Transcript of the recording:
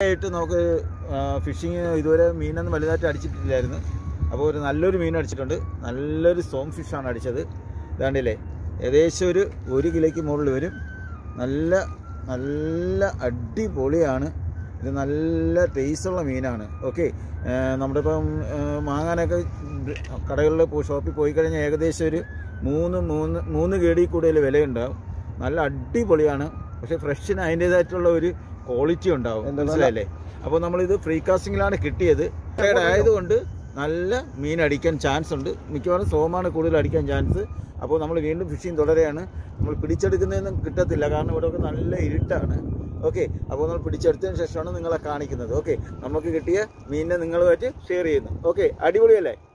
ആയിട്ട് നമുക്ക് ഫിഷിങ് ഇതുവരെ മീനൊന്നും വലുതായിട്ട് അടിച്ചിട്ടില്ലായിരുന്നു അപ്പോൾ ഒരു നല്ലൊരു മീൻ അടിച്ചിട്ടുണ്ട് നല്ലൊരു സോം ഫിഷാണ് അടിച്ചത് ഇതാണ്ടില്ലേ ഏകദേശം ഒരു ഒരു കിലോയ്ക്ക് മുകളിൽ വരും നല്ല നല്ല അടിപൊളിയാണ് ഇത് നല്ല ടേസ്റ്റുള്ള മീനാണ് ഓക്കെ നമ്മുടെ ഇപ്പം വാങ്ങാനൊക്കെ കടകളിൽ പോ ഷോപ്പിൽ പോയി കഴിഞ്ഞാൽ ഏകദേശം ഒരു മൂന്ന് മൂന്ന് മൂന്ന് കേടി കൂടുതൽ വിലയുണ്ടാവും നല്ല അടിപൊളിയാണ് പക്ഷേ ഫ്രഷിന് അതിൻ്റേതായിട്ടുള്ള ഒരു ക്വാളിറ്റി ഉണ്ടാവും എന്താ മനസ്സിലായില്ലേ അപ്പോൾ നമ്മളിത് ഫ്രീ കാസ്റ്റിങ്ങിലാണ് കിട്ടിയത് ടയേർഡ് ആയതുകൊണ്ട് നല്ല മീൻ അടിക്കാൻ ചാൻസ് ഉണ്ട് മിക്കവാറും സോമാണ് കൂടുതൽ അടിക്കാൻ ചാൻസ് അപ്പോൾ നമ്മൾ വീണ്ടും ഫിഷിങ് തുടരുകയാണ് നമ്മൾ പിടിച്ചെടുക്കുന്നതൊന്നും കിട്ടത്തില്ല കാരണം ഇവിടെ ഒക്കെ നല്ല ഇരുട്ടാണ് ഓക്കെ അപ്പോൾ നമ്മൾ പിടിച്ചെടുത്തതിന് ശേഷമാണ് നിങ്ങളെ കാണിക്കുന്നത് ഓക്കെ നമുക്ക് കിട്ടിയ മീനിനെ നിങ്ങളുമായിട്ട് ഷെയർ ചെയ്യുന്നു ഓക്കെ അടിപൊളിയല്ലേ